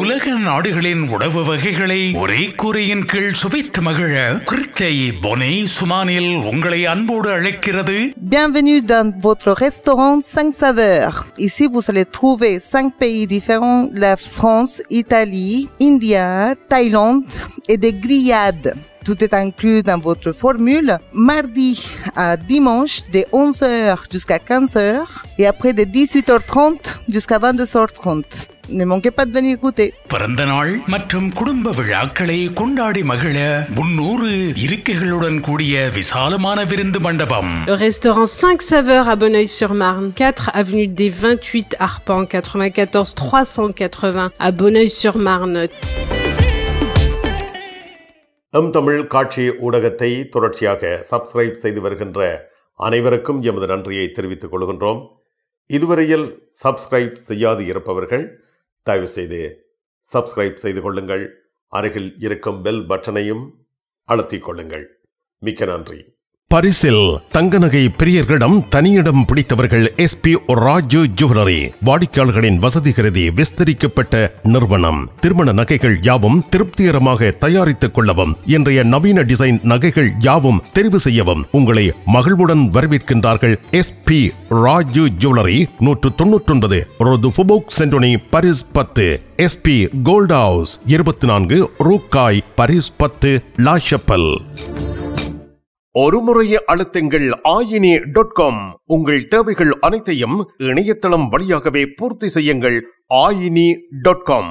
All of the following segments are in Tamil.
உலக நாடுகளின் உணவு வகைகளை ஒரே கூரையின் கீழ் சுவைத்து மகிழ கிருத்தை பொனே சுமானில் உங்களை அன்போடு அழைக்கிறது Bienvenue dans votre restaurant 5 saveurs. Ici, vous allez trouver 5 pays différents, la France, Italie, India, Thaïlande et des grillades. Tout est inclus dans votre formule. Mardi à dimanche de 11h jusqu'à 15h et après de 18h30 jusqu'à 22h30. Ne manquez pas de venir goûter. பிறந்த நாள் மற்றும் குடும்ப விழாக்களை கொண்டாடி மகிழ முன்னூறு இருக்கைகளுடன் கூடிய விசாலமான விருந்து மண்டபம் Le restaurant 5 saveurs à Bonneuil-sur-Marne, 4 avenue des 28 Arpents, 94 380 à Bonneuil-sur-Marne. எம் தமிழ் காட்சி ஊடகத்தை தொடர்ச்சியாக சப்ஸ்கிரைப் செய்து வருகின்ற அனைவருக்கும் எமது நன்றியை தெரிவித்துக் கொள்கின்றோம் இதுவரையில் சப்ஸ்கிரைப் செய்யாது இருப்பவர்கள் தயவு செய்து சப்ஸ்கிரைப் செய்து கொள்ளுங்கள் அருகில் இருக்கும் பெல் பட்டனையும் அழுத்திக் கொள்ளுங்கள் மிக்க நன்றி பரிசில் தங்க நகை பிரியர்களிடம் தனியிடம் பிடித்தவர்கள் எஸ்பி ராஜு ஜுவல்லரி வாடிக்கையாளர்களின் வசதி கருதி விஸ்தரிக்கப்பட்ட நிறுவனம் திருமண நகைகள் யாவும் திருப்திகரமாக தயாரித்துக் கொள்ளவும் இன்றைய நவீன டிசைன் நகைகள் யாவும் தெரிவு செய்யவும் உங்களை மகிழ்வுடன் வரவேற்கின்றார்கள் எஸ்பி ராஜு ஜுவல்லரி நூற்று தொன்னூற்றி ஒன்பது ரோது ஃபுபோக் சென்டோனி பரிஸ் பத்து எஸ்பி கோல்ட் ஹவுஸ் இருபத்தி நான்கு ரூக்காய் பரிஸ் பத்து லாஷப்பல் ஒரு முறைய அழுத்துங்கள் ஆயினி டாட் காம் உங்கள் தேவைகள் அனைத்தையும் இணையதளம் வழியாகவே பூர்த்தி செய்யுங்கள் ஆயினி டாட் காம்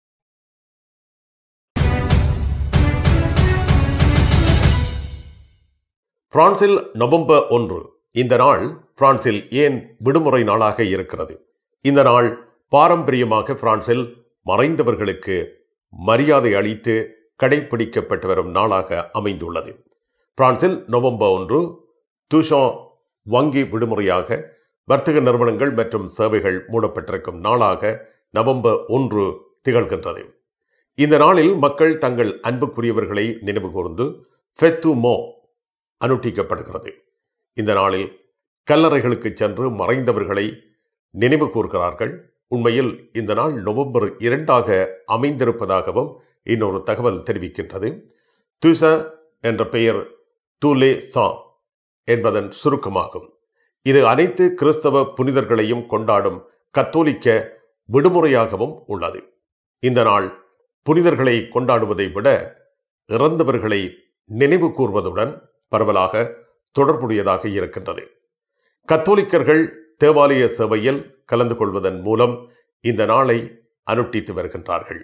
பிரான்சில் நவம்பர் ஒன்று இந்த நாள் பிரான்சில் ஏன் விடுமுறை நாளாக இருக்கிறது இந்த நாள் பாரம்பரியமாக பிரான்சில் மறைந்தவர்களுக்கு மரியாதை அளித்து கடைபிடிக்கப்பட்டு வரும் நாளாக அமைந்துள்ளது பிரான்சில் நவம்பர் ஒன்று துஷா வங்கி விடுமுறையாக வர்த்தக நிறுவனங்கள் மற்றும் சேவைகள் மூடப்பட்டிருக்கும் நாளாக நவம்பர் ஒன்று திகழ்கின்றது இந்த நாளில் மக்கள் தங்கள் அன்புக்குரியவர்களை நினைவு கூர்ந்து ஃபெத்து மோ அனுஷ்டிக்கப்படுகிறது இந்த நாளில் கல்லறைகளுக்கு சென்று மறைந்தவர்களை நினைவு கூர்கிறார்கள் உண்மையில் இந்த நாள் நவம்பர் இரண்டாக அமைந்திருப்பதாகவும் இன்னொரு தகவல் தெரிவிக்கின்றது துச என்ற பெயர் தூலே சா என்பதன் சுருக்கமாகும் இது அனைத்து கிறிஸ்தவ புனிதர்களையும் கொண்டாடும் கத்தோலிக்க விடுமுறையாகவும் உள்ளது இந்த நாள் புனிதர்களை கொண்டாடுவதை விட இறந்தவர்களை நினைவு கூர்வதுடன் பரவலாக தொடர்புடையதாக இருக்கின்றது கத்தோலிக்கர்கள் தேவாலய சேவையில் கலந்து கொள்வதன் மூலம் இந்த நாளை அனுஷ்டித்து வருகின்றார்கள்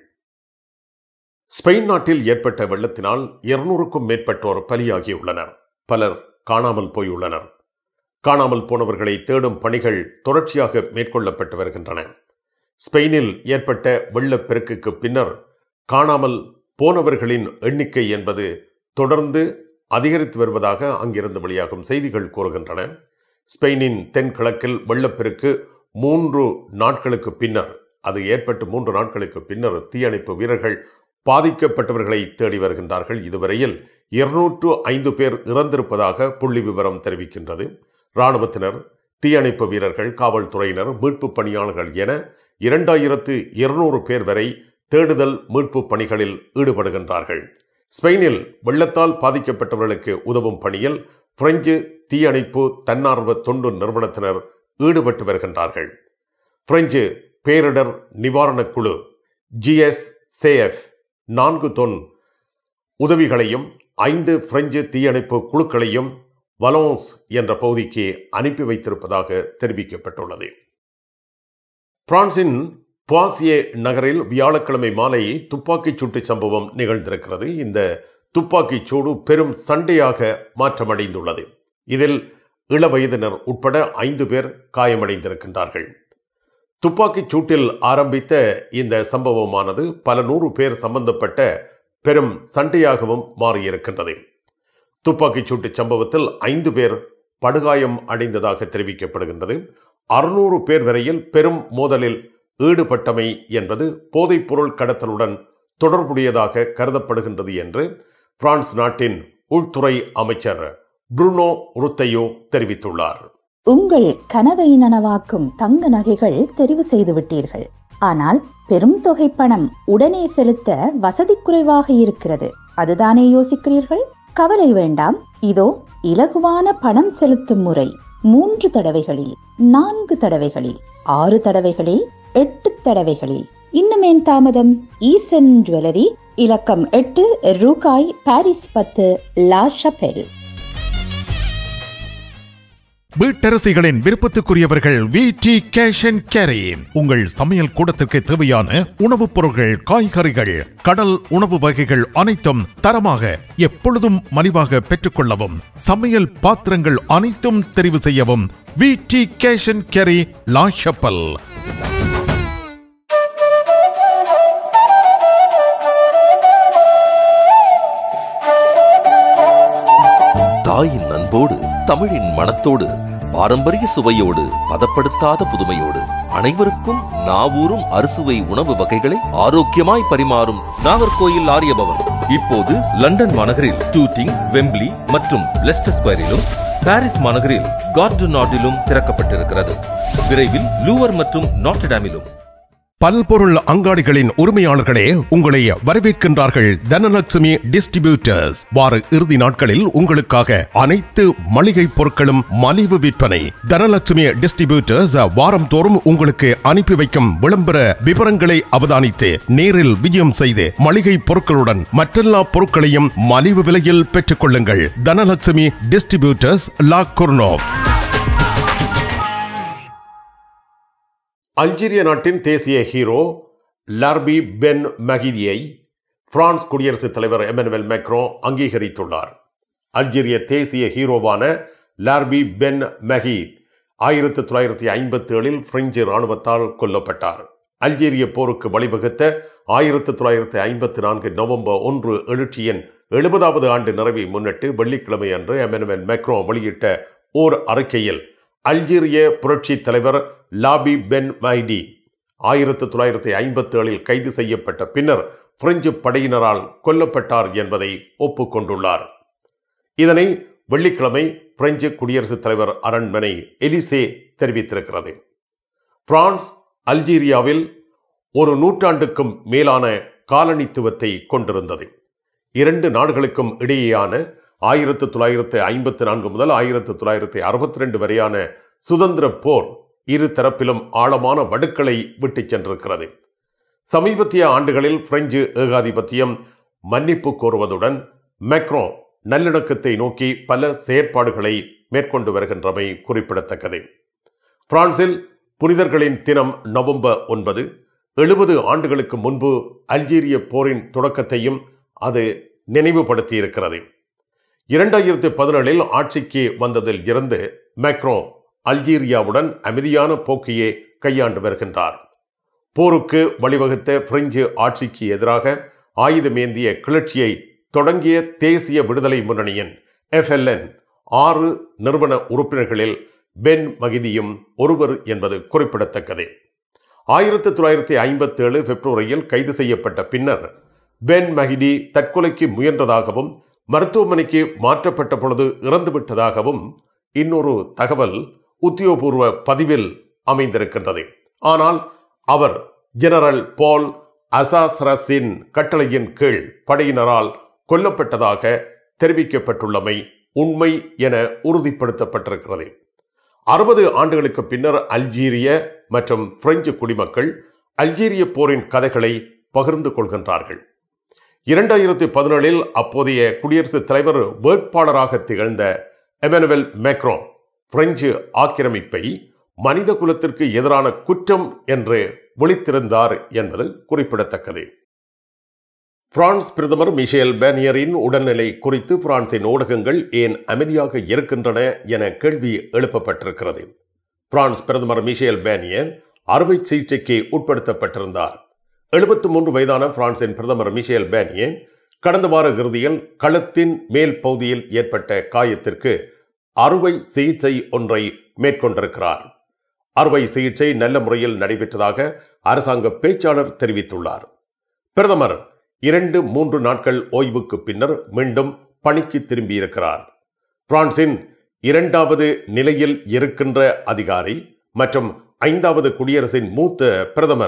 ஸ்பெயின் நாட்டில் ஏற்பட்ட வெள்ளத்தினால் இருநூறுக்கும் மேற்பட்டோர் பலியாகியுள்ளனர் பலர் காணாமல் போயுள்ளனர் காணாமல் போனவர்களை தேடும் பணிகள் தொடர்ச்சியாக மேற்கொள்ளப்பட்டு வருகின்றன ஸ்பெயினில் ஏற்பட்ட வெள்ளப்பெருக்குக்கு பின்னர் காணாமல் போனவர்களின் எண்ணிக்கை என்பது தொடர்ந்து அதிகரித்து வருவதாக அங்கிருந்து வெளியாகும் செய்திகள் கூறுகின்றன ஸ்பெயினின் தென்கிழக்கில் வெள்ளப்பெருக்கு மூன்று நாட்களுக்கு பின்னர் அது ஏற்பட்டு மூன்று நாட்களுக்கு பின்னர் தீயணைப்பு வீரர்கள் பாதிக்கப்பட்டவர்களை தேடி வருகின்றார்கள் இதுவரையில் இருநூற்று ஐந்து பேர் இறந்திருப்பதாக புள்ளி விவரம் தெரிவிக்கின்றது இராணுவத்தினர் தீயணைப்பு வீரர்கள் காவல்துறையினர் மீட்பு பணியாளர்கள் என இரண்டாயிரத்து இருநூறு பேர் வரை தேடுதல் மீட்பு பணிகளில் ஈடுபடுகின்றார்கள் ஸ்பெயினில் வெள்ளத்தால் பாதிக்கப்பட்டவர்களுக்கு உதவும் பணியில் பிரெஞ்சு தீயணைப்பு தன்னார்வ தொண்டு நிறுவனத்தினர் ஈடுபட்டு வருகின்றார்கள் பிரெஞ்சு பேரிடர் நிவாரணக் குழு ஜிஎஸ்சேஎஃப் நான்கு தொன் உதவிகளையும் ஐந்து பிரெஞ்சு தீயணைப்பு குழுக்களையும் வலோன்ஸ் என்ற பகுதிக்கு அனுப்பி வைத்திருப்பதாக தெரிவிக்கப்பட்டுள்ளது பிரான்சின் புவாசியே நகரில் வியாழக்கிழமை மாலை துப்பாக்கிச் சூட்டு சம்பவம் நிகழ்ந்திருக்கிறது இந்த துப்பாக்கிச் சூடு பெரும் சண்டையாக மாற்றமடைந்துள்ளது இதில் இளவயதினர் உட்பட ஐந்து பேர் காயமடைந்திருக்கின்றார்கள் துப்பாக்கிச் சூட்டில் ஆரம்பித்த இந்த சம்பவமானது பல நூறு பேர் சம்பந்தப்பட்ட பெரும் சண்டையாகவும் மாறியிருக்கின்றது துப்பாக்கிச் சூட்டு சம்பவத்தில் ஐந்து பேர் படுகாயம் அடைந்ததாக தெரிவிக்கப்படுகின்றது அறுநூறு பேர் வரையில் பெரும் மோதலில் ஈடுபட்டமை என்பது போதைப்பொருள் கடத்தலுடன் தொடர்புடையதாக கருதப்படுகின்றது என்று பிரான்ஸ் நாட்டின் உள்துறை அமைச்சர் புருனோ ருத்தையோ தெரிவித்துள்ளார் உங்கள் கனவை நனவாக்கும் தங்க நகைகள் தெரிவு செய்து விட்டீர்கள் ஆனால் பெரும் தொகை பணம் உடனே செலுத்த வசதி குறைவாக இருக்கிறது அதுதானே யோசிக்கிறீர்கள் கவலை வேண்டாம் இதோ இலகுவான பணம் செலுத்தும் முறை மூன்று தடவைகளில் நான்கு தடவைகளில் ஆறு தடவைகளில் எட்டு தடவைகளில் இன்னுமேன் தாமதம் ஈசன் ஜுவல்லரி இலக்கம் எட்டு ரூகாய் பாரிஸ் பத்து லா ஷபெல் வீட்டரசிகளின் விருப்பத்துக்குரியவர்கள் V T cash and carry உங்கள் சமையல் கூடத்திற்கு தேவையான உணவுப் பொருட்கள் காய்கறிகள் கடல் உணவு வகைகள் அனைத்தும் தரமாக எப்பொழுதும் மலிவாக பெற்றுக்கொள்ளவும் சமையல் பாத்திரங்கள் அனைத்தும் தெரிவு செய்யவும் V T cash and carry La Chapelle தாயின் அன்போடு தமிழின் மணத்தோடு பாரம்பரிய சுவையோடு பதப்படுத்தாத புதுமையோடு அனைவருக்கும் நாவூரும் அறுசுவை உணவு வகைகளை ஆரோக்கியமாய் பரிமாறும் நாகர்கோயில் ஆரியபவன் இப்போது லண்டன் மாநகரில் டூட்டிங் வெம்பிளி மற்றும் லெஸ்டர் ஸ்கொயரிலும் பாரிஸ் மாநகரில் கார்டு நாட்டிலும் திறக்கப்பட்டிருக்கிறது விரைவில் லூவர் மற்றும் நாட்டடாமிலும் பல்பொருள் அங்காடிகளின் உரிமையாளர்களே உங்களை வரவேற்கின்றார்கள் தனலட்சுமி டிஸ்ட்ரிபியூட்டர்ஸ் வார இறுதி நாட்களில் உங்களுக்காக அனைத்து மளிகை பொருட்களும் மலிவு விற்பனை தனலட்சுமி டிஸ்ட்ரிபியூட்டர்ஸ் வாரம் தோறும் உங்களுக்கு அனுப்பி வைக்கும் விளம்பர விவரங்களை அவதானித்து நேரில் விஜயம் செய்து மளிகை பொருட்களுடன் மற்றெல்லா பொருட்களையும் மலிவு விலையில் பெற்றுக் கொள்ளுங்கள் தனலட்சுமி டிஸ்ட்ரிபியூட்டர்ஸ் லா குர்னோவ் அல்ஜீரிய நாட்டின் தேசிய ஹீரோ லார்பி பென் மகிதியை பிரான்ஸ் குடியரசுத் தலைவர் எமனுவல் மேக்ரோ அங்கீகரித்துள்ளார் அல்ஜீரிய தேசிய ஹீரோவான லார்பி பென் மஹீத் ஆயிரத்தி தொள்ளாயிரத்தி ஐம்பத்தி ஏழில் பிரெஞ்சு இராணுவத்தால் கொல்லப்பட்டார் அல்ஜீரிய போருக்கு வழிவகுத்த ஆயிரத்தி தொள்ளாயிரத்தி ஐம்பத்தி நான்கு நவம்பர் ஒன்று எழுச்சியின் எழுபதாவது ஆண்டு நிறைவை முன்னிட்டு வெள்ளிக்கிழமை அன்று எமனுவல் மேக்ரோ வெளியிட்ட ஓர் அறிக்கையில் அல்ஜீரிய புரட்சி தலைவர் லாபி பென் மைடி ஆயிரத்தி தொள்ளாயிரத்தி ஐம்பத்தி ஏழில் கைது செய்யப்பட்ட பின்னர் பிரெஞ்சு படையினரால் கொல்லப்பட்டார் என்பதை ஒப்புக்கொண்டுள்ளார் இதனை வெள்ளிக்கிழமை பிரெஞ்சு குடியரசுத் தலைவர் அரண்மனை எலிசே தெரிவித்திருக்கிறது பிரான்ஸ் அல்ஜீரியாவில் ஒரு நூற்றாண்டுக்கும் மேலான காலனித்துவத்தை கொண்டிருந்தது இரண்டு நாடுகளுக்கும் இடையேயான ஆயிரத்தி தொள்ளாயிரத்தி ஐம்பத்தி நான்கு முதல் ஆயிரத்தி தொள்ளாயிரத்தி அறுபத்தி ரெண்டு வரையான சுதந்திர போர் இரு தரப்பிலும் ஆழமான வடுக்களை விட்டுச் சென்றிருக்கிறது சமீபத்திய ஆண்டுகளில் பிரெஞ்சு ஏகாதிபத்தியம் மன்னிப்பு கோருவதுடன் மெக்ரோ நல்லிணக்கத்தை நோக்கி பல செயற்பாடுகளை மேற்கொண்டு வருகின்றமை குறிப்பிடத்தக்கது பிரான்சில் புனிதர்களின் தினம் நவம்பர் ஒன்பது எழுபது ஆண்டுகளுக்கு முன்பு அல்ஜீரிய போரின் தொடக்கத்தையும் அது நினைவுபடுத்தியிருக்கிறது இரண்டாயிரத்தி பதினேழில் ஆட்சிக்கு வந்ததில் இருந்து மேக்ரோ அல்ஜீரியாவுடன் அமைதியான போக்கையே கையாண்டு வருகின்றார் போருக்கு வழிவகுத்த பிரெஞ்சு ஆட்சிக்கு எதிராக ஆயுதமேந்திய கிளர்ச்சியை தொடங்கிய தேசிய விடுதலை முன்னணியின் எஃப்எல்என் ஆறு நிறுவன உறுப்பினர்களில் பென் மகிதியும் ஒருவர் என்பது குறிப்பிடத்தக்கது ஆயிரத்தி தொள்ளாயிரத்தி ஐம்பத்தி ஏழு பிப்ரவரியில் கைது செய்யப்பட்ட பின்னர் பென் மகிடி தற்கொலைக்கு முயன்றதாகவும் மருத்துவமனைக்கு மாற்றப்பட்ட பொழுது இறந்துவிட்டதாகவும் இன்னொரு தகவல் உத்தியோகபூர்வ பதிவில் அமைந்திருக்கின்றது ஆனால் அவர் ஜெனரல் பால் அசாஸ்ரஸின் கட்டளையின் கீழ் படையினரால் கொல்லப்பட்டதாக தெரிவிக்கப்பட்டுள்ளமை உண்மை என உறுதிப்படுத்தப்பட்டிருக்கிறது அறுபது ஆண்டுகளுக்கு பின்னர் அல்ஜீரிய மற்றும் பிரெஞ்சு குடிமக்கள் அல்ஜீரிய போரின் கதைகளை பகிர்ந்து கொள்கின்றார்கள் இரண்டாயிரத்தி பதினேழில் அப்போதைய குடியரசுத் தலைவர் வேட்பாளராக திகழ்ந்த எமனுவல் மேக்ரோ பிரெஞ்சு ஆக்கிரமிப்பை மனித குலத்திற்கு எதிரான குற்றம் என்று விழித்திருந்தார் என்பது குறிப்பிடத்தக்கது பிரான்ஸ் பிரதமர் மிஷேல் பேனியரின் உடல்நிலை குறித்து பிரான்சின் ஊடகங்கள் ஏன் அமைதியாக இருக்கின்றன என கேள்வி எழுப்பப்பட்டிருக்கிறது பிரான்ஸ் பிரதமர் மிஷேல் பேனியர் அறுவை சிகிச்சைக்கு உட்படுத்தப்பட்டிருந்தார் எழுபத்து மூன்று வயதான பிரான்சின் பிரதமர் மிஷேல் பேனியே கடந்த வார இறுதியில் களத்தின் மேல் பகுதியில் ஏற்பட்ட காயத்திற்கு அறுவை சிகிச்சை ஒன்றை மேற்கொண்டிருக்கிறார் அறுவை சிகிச்சை நல்ல முறையில் நடைபெற்றதாக அரசாங்க பேச்சாளர் தெரிவித்துள்ளார் பிரதமர் இரண்டு மூன்று நாட்கள் ஓய்வுக்கு பின்னர் மீண்டும் பணிக்கு திரும்பியிருக்கிறார் பிரான்சின் இரண்டாவது நிலையில் இருக்கின்ற அதிகாரி மற்றும் ஐந்தாவது குடியரசின் மூத்த பிரதமர்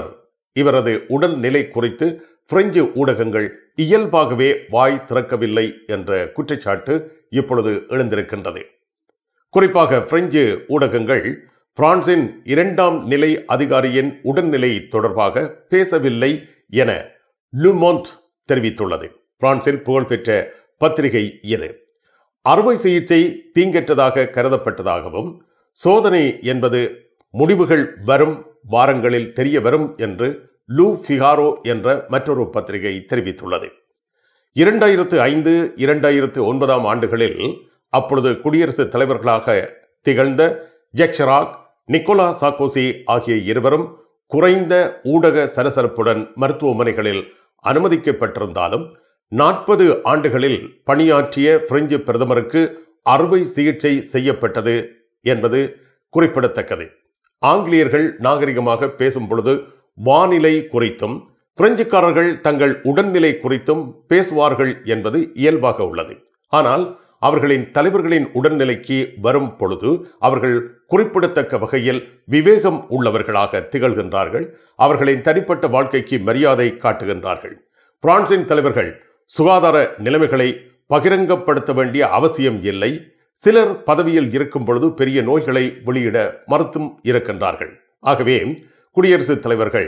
இவரது உடல்நிலை குறித்து பிரெஞ்சு ஊடகங்கள் இயல்பாகவே வாய் திறக்கவில்லை என்ற குற்றச்சாட்டு இப்பொழுது எழுந்திருக்கின்றது குறிப்பாக பிரெஞ்சு ஊடகங்கள் பிரான்சின் இரண்டாம் நிலை அதிகாரியின் உடல்நிலை தொடர்பாக பேசவில்லை என லுமோண்ட் தெரிவித்துள்ளது பிரான்சில் புகழ்பெற்ற பத்திரிகை இது அறுவை சிகிச்சை தீங்கற்றதாக கருதப்பட்டதாகவும் சோதனை என்பது முடிவுகள் வரும் வாரங்களில் தெரிய வரும் என்று லூ ஃபிகாரோ என்ற மற்றொரு பத்திரிகை தெரிவித்துள்ளது இரண்டாயிரத்து ஐந்து இரண்டாயிரத்து ஒன்பதாம் ஆண்டுகளில் அப்பொழுது குடியரசுத் தலைவர்களாக திகழ்ந்த ஜெக்ஷராக் நிக்கோலா சாக்கோசி ஆகிய இருவரும் குறைந்த ஊடக சலசலப்புடன் மருத்துவமனைகளில் அனுமதிக்கப்பட்டிருந்தாலும் நாற்பது ஆண்டுகளில் பணியாற்றிய பிரெஞ்சு பிரதமருக்கு அறுவை சிகிச்சை செய்யப்பட்டது என்பது குறிப்பிடத்தக்கது ஆங்கிலேயர்கள் நாகரிகமாக பேசும் பொழுது வானிலை குறித்தும் பிரெஞ்சுக்காரர்கள் தங்கள் உடல்நிலை குறித்தும் பேசுவார்கள் என்பது இயல்பாக உள்ளது ஆனால் அவர்களின் தலைவர்களின் உடல்நிலைக்கு வரும் பொழுது அவர்கள் குறிப்பிடத்தக்க வகையில் விவேகம் உள்ளவர்களாக திகழ்கின்றார்கள் அவர்களின் தனிப்பட்ட வாழ்க்கைக்கு மரியாதை காட்டுகின்றார்கள் பிரான்சின் தலைவர்கள் சுகாதார நிலைமைகளை பகிரங்கப்படுத்த வேண்டிய அவசியம் இல்லை சிலர் பதவியில் இருக்கும் பொழுது பெரிய நோய்களை வெளியிட மறுத்தும் இருக்கின்றார்கள் ஆகவே குடியரசுத் தலைவர்கள்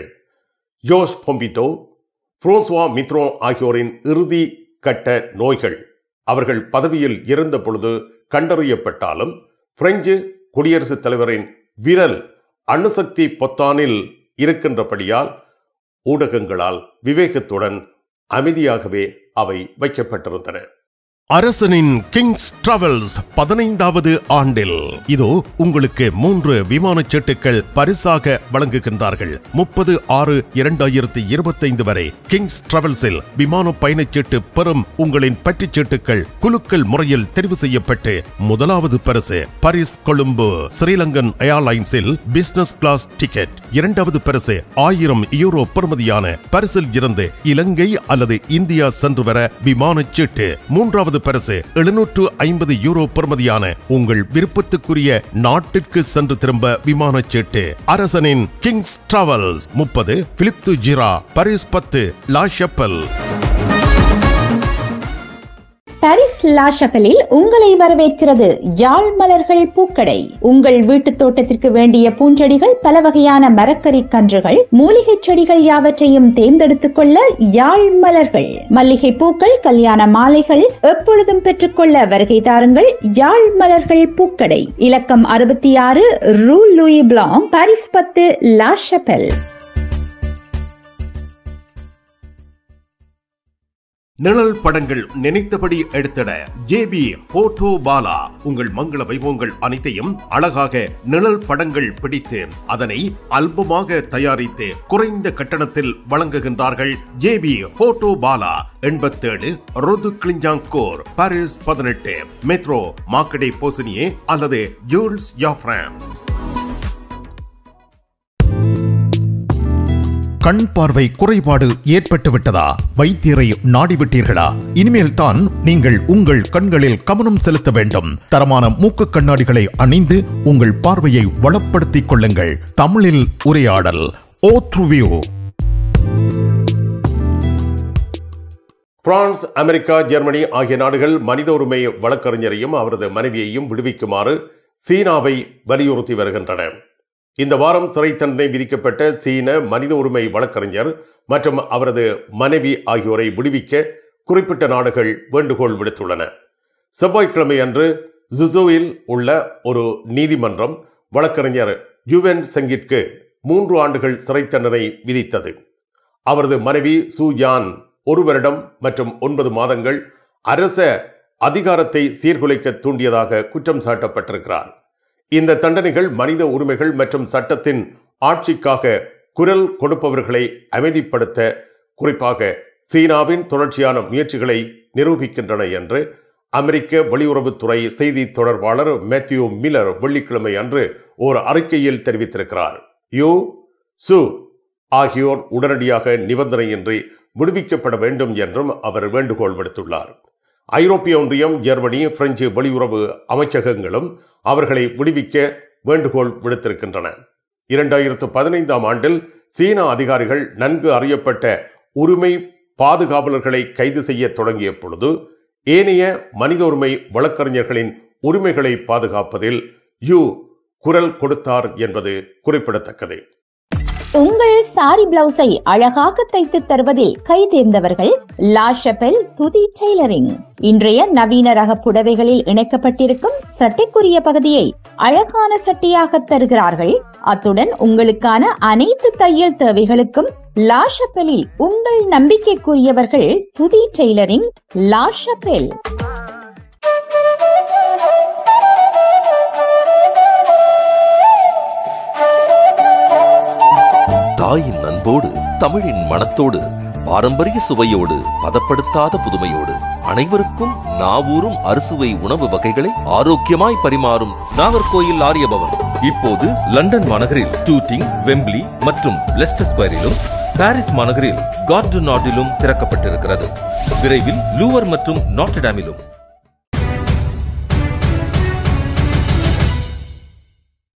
ஜோஸ் பொம்பிட்டோ புரோஸ்வா மித்ரோ ஆகியோரின் இறுதி கட்ட நோய்கள் அவர்கள் பதவியில் இருந்த பொழுது கண்டறியப்பட்டாலும் பிரெஞ்சு குடியரசுத் தலைவரின் விரல் அணுசக்தி பொத்தானில் இருக்கின்றபடியால் ஊடகங்களால் விவேகத்துடன் அமைதியாகவே அவை வைக்கப்பட்டிருந்தன அரசனின் கிங்ஸ் டிராவல்ஸ் பதினைந்தாவது ஆண்டில் இதோ உங்களுக்கு மூன்று விமானச் சீட்டுகள் பரிசாக வழங்குகின்றார்கள் முப்பது ஆறு இரண்டாயிரத்தி இருபத்தைந்து வரை கிங்ஸ் டிராவல்ஸில் விமான பயணச்சீட்டு பெறும் உங்களின் பற்றுச் சீட்டுகள் குலுக்கல் முறையில் தெரிவு செய்யப்பட்டு முதலாவது பரிசு பாரிஸ் கொழும்பு ஸ்ரீலங்கன் ஏர்லைன்ஸில் பிசினஸ் கிளாஸ் டிக்கெட் இரண்டாவது பரிசு ஆயிரம் யூரோ பெறுமதியான பரிசில் இருந்து இலங்கை அல்லது இந்தியா சென்று வர விமானச் சீட்டு மூன்றாவது பரிசு எழுநூற்று ஐம்பது யூரோ பெறுமதியான உங்கள் விருப்பத்துக்குரிய நாட்டிற்கு சென்று திரும்ப விமானச் சீட்டு அரசனின் கிங்ஸ் டிராவல்ஸ் முப்பது பிலிப் து ஜிரா பாரிஸ் பத்து லா ஷப்பல் பாரிஸ் லா ஷப்பலில் உங்களை வரவேற்கிறது யாழ் மலர்கள் பூக்கடை உங்கள் வீட்டு தோட்டத்திற்கு வேண்டிய பூஞ்செடிகள் பல வகையான மரக்கறி கன்றுகள் மூலிகை செடிகள் யாவற்றையும் தேர்ந்தெடுத்துக் கொள்ள யாழ் மலர்கள் மல்லிகை பூக்கள் கல்யாண மாலைகள் எப்பொழுதும் பெற்றுக்கொள்ள வருகை தாருங்கள் யாழ் மலர்கள் பூக்கடை இலக்கம் அறுபத்தி ஆறு ரூ லூயி பிளாங் பாரிஸ் பத்து லா ஷப்பல் நிழல் படங்கள் நினைத்தபடி எடுத்திட ஜேபி போட்டோ பாலா உங்கள் மங்கள வைபவங்கள் அனைத்தையும் அழகாக நிழல் படங்கள் பிடித்து அதனை அல்பமாக தயாரித்து குறைந்த கட்டணத்தில் வழங்குகின்றார்கள் ஜேபி போட்டோ பாலா எண்பத்தேழு ரோது கிளிஞ்சாங்கோர் பாரிஸ் பதினெட்டு மெட்ரோ மாக்கடே போசினியே அல்லது ஜூல்ஸ் யாஃப்ராம் கண் பார்வை குறைபாடு ஏற்பட்டு விட்டதா வைத்தியரை நாடிவிட்டீர்களா இனிமேல் தான் நீங்கள் உங்கள் கண்களில் கவனம் செலுத்த வேண்டும் தரமான மூக்கு கண்ணாடிகளை அணிந்து உங்கள் பார்வையை வளப்படுத்திக் கொள்ளுங்கள் தமிழில் உரையாடல் ஓ த்ருவியோ பிரான்ஸ் அமெரிக்கா ஜெர்மனி ஆகிய நாடுகள் மனித உரிமை வழக்கறிஞரையும் அவரது மனைவியையும் விடுவிக்குமாறு சீனாவை வலியுறுத்தி வருகின்றன இந்த வாரம் சிறை தண்டனை விதிக்கப்பட்ட சீன மனித உரிமை வழக்கறிஞர் மற்றும் அவரது மனைவி ஆகியோரை விடுவிக்க குறிப்பிட்ட நாடுகள் வேண்டுகோள் விடுத்துள்ளன செவ்வாய்க்கிழமை அன்று ஜுசோவில் உள்ள ஒரு நீதிமன்றம் வழக்கறிஞர் யுவென் செங்கிற்கு மூன்று ஆண்டுகள் சிறை தண்டனை விதித்தது அவரது மனைவி சூ யான் ஒரு வருடம் மற்றும் ஒன்பது மாதங்கள் அரச அதிகாரத்தை சீர்குலைக்க தூண்டியதாக குற்றம் சாட்டப்பட்டிருக்கிறார் இந்த தண்டனைகள் மனித உரிமைகள் மற்றும் சட்டத்தின் ஆட்சிக்காக குரல் கொடுப்பவர்களை அமைதிப்படுத்த குறிப்பாக சீனாவின் தொடர்ச்சியான முயற்சிகளை நிரூபிக்கின்றன என்று அமெரிக்க வெளியுறவுத்துறை செய்தி தொடர்பாளர் மேத்யூ மில்லர் வெள்ளிக்கிழமை அன்று ஒரு அறிக்கையில் தெரிவித்திருக்கிறார் யூ சு ஆகியோர் உடனடியாக நிபந்தனையின்றி விடுவிக்கப்பட வேண்டும் என்றும் அவர் வேண்டுகோள் விடுத்துள்ளார் ஐரோப்பிய ஒன்றியம் ஜெர்மனி பிரெஞ்சு வெளியுறவு அமைச்சகங்களும் அவர்களை விடுவிக்க வேண்டுகோள் விடுத்திருக்கின்றன இரண்டாயிரத்து பதினைந்தாம் ஆண்டில் சீன அதிகாரிகள் நன்கு அறியப்பட்ட உரிமை பாதுகாவலர்களை கைது செய்ய தொடங்கிய பொழுது ஏனைய மனித உரிமை வழக்கறிஞர்களின் உரிமைகளை பாதுகாப்பதில் யூ குரல் கொடுத்தார் என்பது குறிப்பிடத்தக்கது உங்கள் சாரி பிளவுஸை அழகாக தைத்து தருவதில் கை தேர்ந்தவர்கள் லா ஷபெல் துதி டெய்லரிங் இன்றைய நவீன ரக புடவைகளில் இணைக்கப்பட்டிருக்கும் சட்டைக்குரிய பகுதியை அழகான சட்டையாக தருகிறார்கள் அத்துடன் உங்களுக்கான அனைத்து தையல் தேவைகளுக்கும் லா ஷபெலில் உங்கள் நம்பிக்கைக்குரியவர்கள் துதி டெய்லரிங் லா ஷபெல் தாயின் அன்போடு தமிழின் மனத்தோடு பாரம்பரிய சுவையோடு பதப்படுத்தாத புதுமையோடு அனைவருக்கும் நாவூரும் அறுசுவை உணவு வகைகளை ஆரோக்கியமாய் பரிமாறும் நாகர்கோயில் ஆரியபவன் இப்போது லண்டன் மாநகரில் டூட்டிங் வெம்பிளி மற்றும் லெஸ்டர் ஸ்கொயரிலும் பாரிஸ் மாநகரில் கார்டு நாட்டிலும் திறக்கப்பட்டிருக்கிறது விரைவில் லூவர் மற்றும் நாட்டடாமிலும்